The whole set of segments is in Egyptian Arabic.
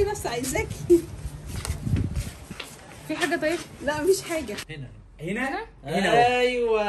خلاص عايزاكي في حاجه طيب لا مفيش حاجه هنا هنا ايوه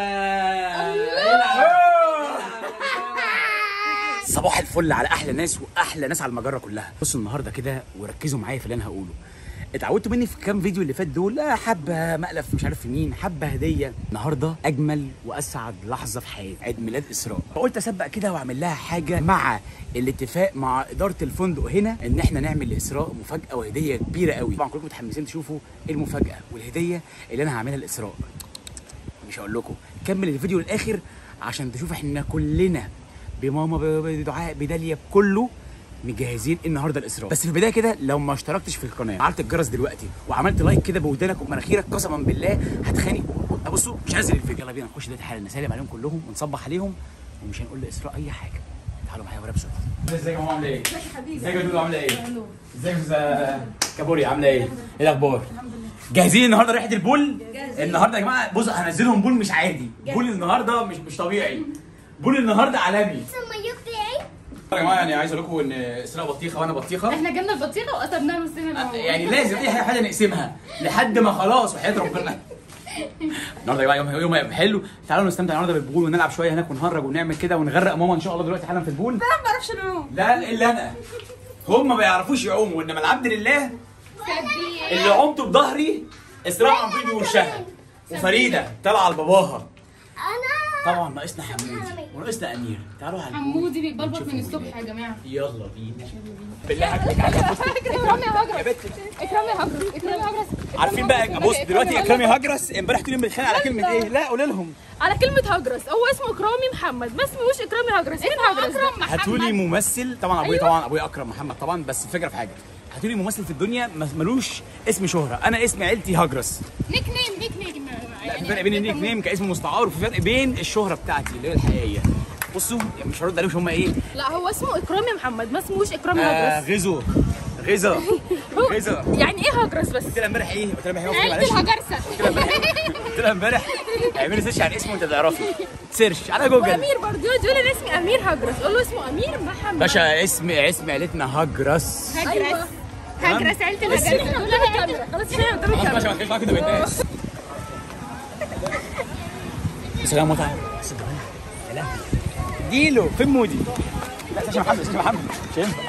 صباح الفل على احلى ناس واحلى ناس على المجره كلها بصوا النهارده كده وركزوا معايا في اللي انا هقوله اتعودتوا مني في كام فيديو اللي فات دول آه، حبه مقلف مش عارف في مين حبه هديه النهارده اجمل واسعد لحظه في حياتي عيد ميلاد اسراء فقلت اسبق كده واعمل لها حاجه مع الاتفاق مع اداره الفندق هنا ان احنا نعمل لاسراء مفاجاه وهديه كبيره قوي طبعا كلكم متحمسين تشوفوا ايه المفاجاه والهديه اللي انا هعملها لاسراء مش هقول لكم كمل الفيديو للاخر عشان تشوف احنا كلنا بماما ب- بدعاء بداليا بكله مجهزين النهارده الاسراء بس في البدايه كده لو ما اشتركتش في القناه فعلت الجرس دلوقتي وعملت لايك كده بودانك ومناخيرك قسما بالله هتخانق بصوا مش هنزل الفيديو يلا بينا نخش دلوقتي حالا نسلم عليهم كلهم ونصبح عليهم ومش هنقول لاسراء اي حاجه تعالوا معايا ورا بسرعه ازيك يا ماما عامله ايه؟ ازيك يا دودو عامله ايه؟ ازيك يا أستاذة كابوريا عامله ايه؟ ايه الاخبار؟ جاهزين النهارده ريحه البول؟ النهارده يا جماعه بصوا هنزلهم بول مش عادي بول النهارده مش مش طبيعي بول النهارده عالمي يا جماعه يعني عايز اقول لكم ان اسراء بطيخه وانا بطيخه احنا جبنا البطيخه وقسمناها نصين يعني لازم اي حاجه نقسمها لحد ما خلاص وحياه ربنا النهارده يا جماعه يوم يوم هيبقى حلو تعالوا نستمتع النهارده بالبول ونلعب شويه هناك ونهرج ونعمل كده ونغرق ماما ان شاء الله دلوقتي حالا في البول انا ما بعرفش انام لا الا انا هم ما بيعرفوش يعوموا انما العبد لله اللي عمته بظهري اسراء عم فيديو وشها وفريده طالعه لباباها طبعا ناقصنا حمودي وناقصنا امير تعالوا على البول. حمودي بيتبلبط من الصبح يا جماعه يلا بينا بالله عليك على بص اكرامي يا هجرس يا بت اكرامي يا هجرس اكرامي يا هجرس عارفين بقى بص دلوقتي اكرامي هجرس امبارح طول يوم بنتخانق على كلمه ايه لا قولي لهم على كلمة هجرس هو اسمه اكرامي محمد ما اسمهوش اكرامي هجرس مين هجرس ده؟ هاتوا لي ممثل طبعا ابويا طبعا ابويا اكرم محمد طبعا بس الفكره في حاجه هاتوا لي ممثل في الدنيا ما- ملوش اسم شهره انا اسم عيلتي هجرس نيك نيم نيك نيم لا في فرق بين النيك نيم كاسم مستعار وفي فرق بين الشهره بتاعتي اللي هي الحقيقيه بصوا يعني مش هرد عليهم هم ايه لا هو اسمه اكرامي محمد ما اسمهوش اكرامي آه هجرس غزو غزا غزا يعني ايه هجرس بس قلت لها امبارح ايه قلت لها امبارح إيه؟ عيلة معلش. الهجرسه قلت لها امبارح قلت لها امبارح اعملي سيرش على اسمه وانت تعرفي سيرش على جوجل وامير برضه يقعد يقول انا اسمي امير هجرس قول له اسمه امير محمد باشا اسم اسم عيلتنا هجرس هجرس هجرس عيلة بس- الهجرسه قدام الكاميرا خلاص احنا قدام خلاص الكاميرا ماشي ما تخليش معاك كده بالناس سلام متعة بس الجمال يا لهوي ديلو فين مودي؟ لا ساشا محمد ساشا محمد مش هينفع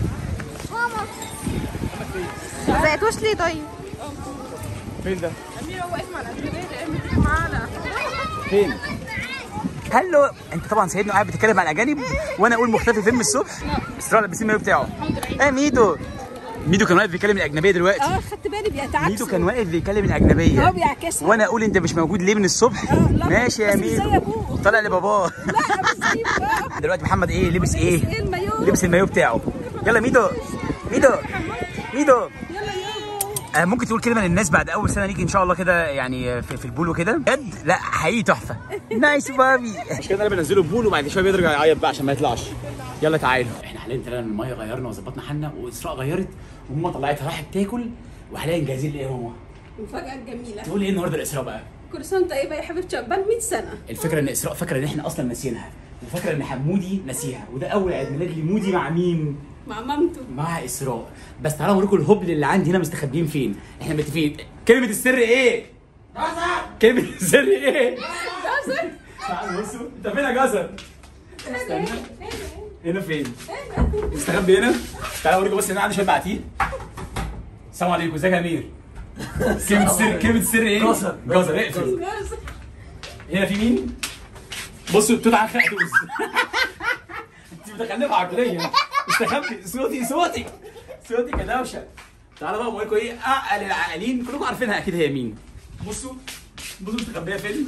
ما زقتوش ليه طيب؟ فين ده؟ امير هو اسمه على الأجنبية معانا فين؟ هلو انت طبعا سيدنا قاعد بتتكلم عن الاجانب وانا اقول مختفي فين من الصبح؟ اسراء لابسين المايو بتاعه ايه ميدو ميدو كان واقف بيكلم الاجنبيه دلوقتي اه خدت بالي بيتعكسوا ميدو كان واقف بيكلم الاجنبيه اه بيعكسها وانا اقول انت مش موجود ليه من الصبح اه، لا، ماشي يا بس مش زي ميدو أبوه. طالع لباباه لا بس بقى دلوقتي محمد ايه لبس ايه ايه المايو لبس المايو بتاعه يلا ميدو ميدو ميدو يلا يو آه ممكن تقول كلمه للناس بعد اول سنه ليك ان شاء الله كده يعني في, في البول وكده بجد لا حقيقي تحفه نايس بابي مش كده انا بنزله البول وبعد شويه بيرجع يعيط بقى عشان ما يطلعش يلا تعالوا احنا حاليا طلعنا من الميه غيرنا وظبطنا حالنا واسراء غيرت وماما طلعتها راحت تاكل وحاليا جاهزين لايه يا ماما مفاجأة جميلة تقول ايه النهارده لاسراء بقى كل سنة وانت طيبة يا حبيبتي عقبال 100 سنة الفكره ان اسراء فاكره ان احنا اصلا ناسيينها وفاكره ان حمودي ناسيها وده اول عيد ميلاد لمودي مع مين مع مامته مع اسراء بس تعالوا اوريكم الهبل اللي عندي هنا مستخبيين فين احنا متفقين كلمه السر ايه كلمه السر ايه جزر تعالوا بصوا انت فين يا جزر استنى هنا فين مستخبي هنا تعالوا اوريكم بس هنا عندي شويه بعتيه السلام عليكم ازيك يا امير كلمه السر كلمه السر ايه جزر جزر اقفل هنا في مين بصوا توت عنخ امون انت متخلفه عقليا استخبي صوتي صوتي صوتي كدوشه تعالوا بقى بقول لكم ايه اعقل العاقلين كلكم عارفينها اكيد هي مين بصوا بصوا مستخبيه فين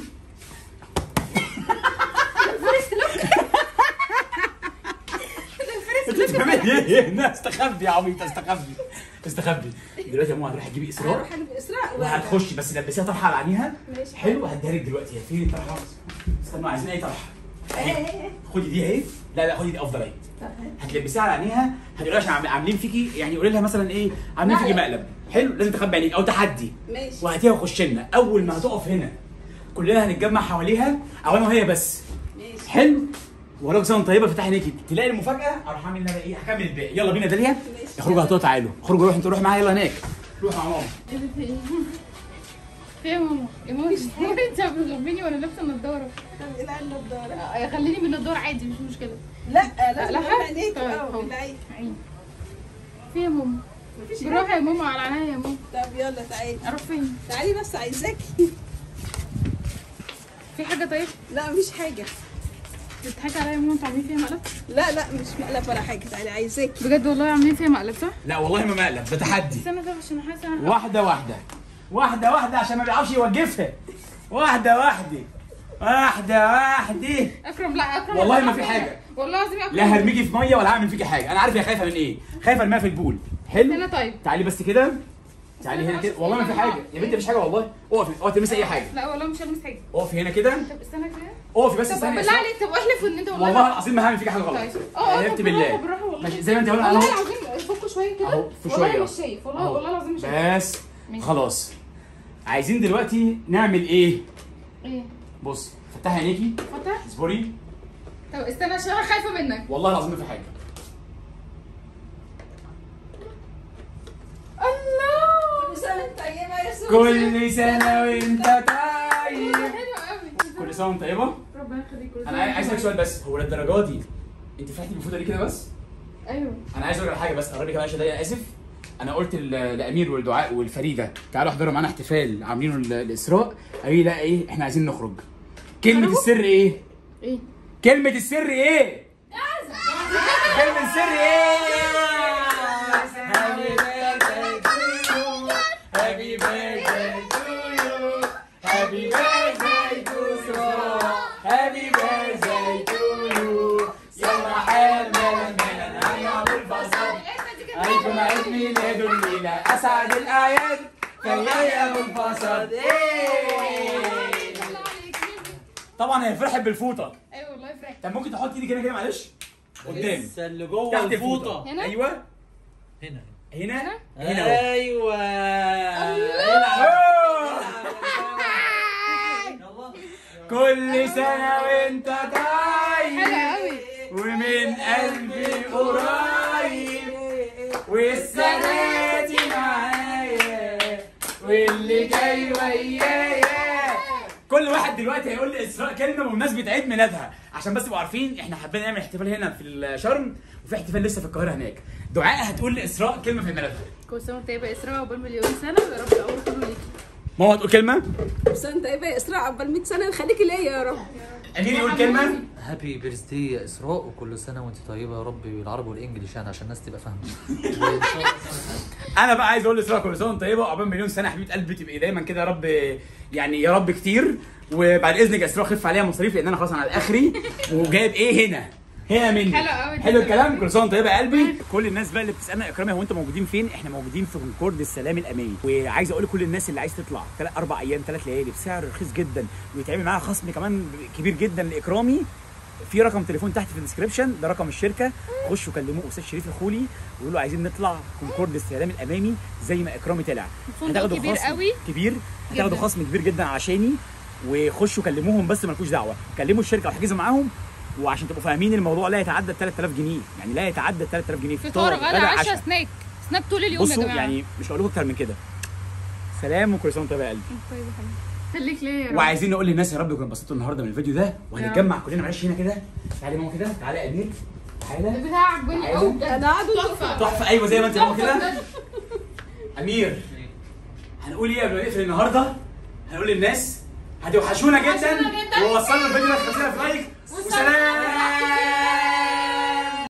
انت بتعمل ايه هنا استخبي يا عبيط استخبي استخبي دلوقتي يا ماما هتروحي تجيبي اسراء هروح اجيب اسراء وهتخشي بس لبسيها طرحه على عينيها ماشي. حلو هديها لك دلوقتي هي فين الطرحه استنوا عايزين اي طرحه اهي خدي دي اهي لا لا خدي دي افضل اهي هتلبسيها على عينيها هتقولي لها عشان عامل- عاملين فيكي يعني قولي لها مثلا ايه عاملين فيكي مقلب حلو لازم تخبي عينيك او تحدي ماشي وهاتيها وخش لنا اول ما هتقف هنا كلنا هنتجمع حواليها او انا وهي بس ماشي حلو وراك سنه طيبه فتح عينيكي تلاقي المفاجاه اروح اعمل انا ايه هكمل الباقي يلا بينا داليا ماشي. اخرجوا هاتوا تعالوا اخرجوا روح انتوا روح معايا يلا هناك روح مع ماما ايه ده في ايه؟ في ايه يا ماما؟ يا ماما ماما انت بتغبيني وانا لابسه النضاره طب العب النضاره آه، خليني من النضاره عادي مش مشكله لا لازم لا، اقول عينيك طيب، اه هو. بالعين عيني في إيه يا ماما مفيش بالراحه يا ماما على عينيا يا ماما طب يلا تعالي اروح فين؟ تعالي بس عايزاكي في حاجه طيب؟ لا مفيش حاجه بتضحكي عليا يا ماما انتوا عاملين فيها مقلب؟ لا لا مش مقلب ولا حاجه تعالي عايزاكي بجد والله عاملين فيها مقلب صح؟ لا والله ما مقلب ده تحدي استنى طب عشان حاسه انا واحده واحده واحده واحده عشان ما بيعرفش يوقفها واحده واحده واحده واحده اكرم لا اكرم والله ما هتقع في فيا. حاجة. والله العظيم يا اكرم لا هرميكي في ميه ولا هعمل فيكي حاجه انا عارف هي خايفه من ايه خايفه الماء في البول حلو استنى طيب تعالي بس كده تعالي هنا كده والله ما في حاجه يا بنتي مفيش حاجه والله اقفي اوعي تلمسي اي حاجه لا والله مش هلمس حاجه اقفي هنا كده طب استنى كده اقفي بس طب استني بالله عليك طب احلف ان انت والله والله العظيم ما هعمل فيكي حاجه غلط طيب اه اه حلفت طب بالله بالراحه بالراحه والله ماشي زي ما انت قلت انا والله اهو العظيم فكوا شويه كده اهو في والله شوية. مش شايف والله أهو. والله العظيم مش شايف بس ماشي. خلاص عايزين دلوقتي نعمل ايه ايه بص فتحي عينيكي فتح اصبري طب استنى عشان انا خايفه منك والله العظيم ما في حاجه الله كل سنه وانت طيبه يا سوسو كل سنه وانت طيب حلو قوي كل سنه وانت طيبه ربنا يخليك كل انا سنة عايز اسالك وأنت سؤال بس هو للدرجه دي انت فتحتي الفوطه دي كده بس طيب. ايوه انا عايز اقول على حاجه بس قربي كده عشان انا اسف انا قلت ل- لامير والدعاء والفريده تعالوا احضروا معانا احتفال عاملينه ال- الاسراء قالوا لي لا ايه احنا عايزين نخرج كلمه السر ايه ايه كلمه السر ايه كلمه السر ايه Happy birthday to you. Happy birthday to you. Happy birthday to you. يلا حملا ملا هيا والبسط هيكون عيد ميلاد الليلة أسعد الأعياد فهيا والبسط طبعا هي فرحت بالفوطة ايوه والله فرحت طب ممكن تحط ايدي كده كده معلش قدام لسه اللي جوه تحت الفوطه الفوطة هنا؟ أيوه هنا هنا هنا أهو. ايوه أوه. يلا كل سنة وانت طيب حلو قوي ومن قلبي قريب والسنة دي معايا واللي جاي ويايا كل واحد دلوقتي هيقول لي اسراء كلمه بمناسبه عيد ميلادها عشان بس تبقوا عارفين احنا حابين نعمل احتفال هنا في الشرم وفي احتفال لسه في القاهره هناك دعاء هتقول لاسراء كلمه في عيد ميلادها كل سنه وانت طيبه يا اسراء وقبل مليون سنه ويا رب الامر كله ليكي ماما هتقول كلمه كل سنه وانت طيبه يا اسراء عقبال 100 سنه ويخليكي ليا يا رب امير يقول كلمه هابي بيرثدي يا اسراء وكل سنه وانت طيبه يا رب بالعربي والانجليش يعني عشان الناس تبقى فاهمه وإن شاء الله- انا بقى عايز اقول لاسراء كل سنه وانت طيبه وعقبال مليون سنه يا حبيبه قلبي تبقي دايما كده يا رب يعني يا رب كتير وبعد اذنك يا اسراء خف عليها مصاريف لان انا خلاص انا على اخري وجايب ايه هنا هنا مني حلو قوي. حلو الكلام كل سنه وانت طيبه يا قلبي كل الناس بقى اللي بتسالنا اكرامي هو انتوا موجودين فين احنا موجودين في كونكورد السلام الامامي وعايز اقول لكل الناس اللي عايز تطلع ثلاث اربع ايام ثلاث ليالي بسعر رخيص جدا ويتعمل معاها خصم كمان كبير جدا لاكرامي في رقم تليفون تحت في الديسكربشن ده رقم الشركه خشوا كلموه استاذ شريف الخولي وقولوا عايزين نطلع كونكورد السلام الامامي زي ما اكرامي طلع فندق كبير خصم قوي. كبير هتاخدوا جداً. خصم كبير جدا عشاني وخشوا كلموهم بس مالكوش دعوه كلموا الشركه واحجزوا معاهم وعشان تبقوا فاهمين الموضوع لا يتعدى 3000 جنيه يعني لا يتعدى 3000 جنيه فطار غدا غدا، عشاء عشاء. سناك سناك طول اليوم يا بصوا جماعه يعني مش هقول لكم اكتر من كده سلام وكل سنه وانت طيب يا قلبي طيب يا حبيبي خليك ليا يا رب وعايزين نقول للناس يا رب يكونوا انبسطوا النهارده من الفيديو ده وهنتجمع كلنا معلش هنا كده تعالي ماما كده تعالي يا امير تعالى البتاع عجبني قوي بجد انا قاعده تحفه تحفه ايوه زي ما انت ماما تحفه كده بجد امير هنقول ايه قبل ما نقفل النهارده هنقول للناس هتوحشونا جدا هتوحشونا جدا. ووصلنا الفيديو ده 50000 لايك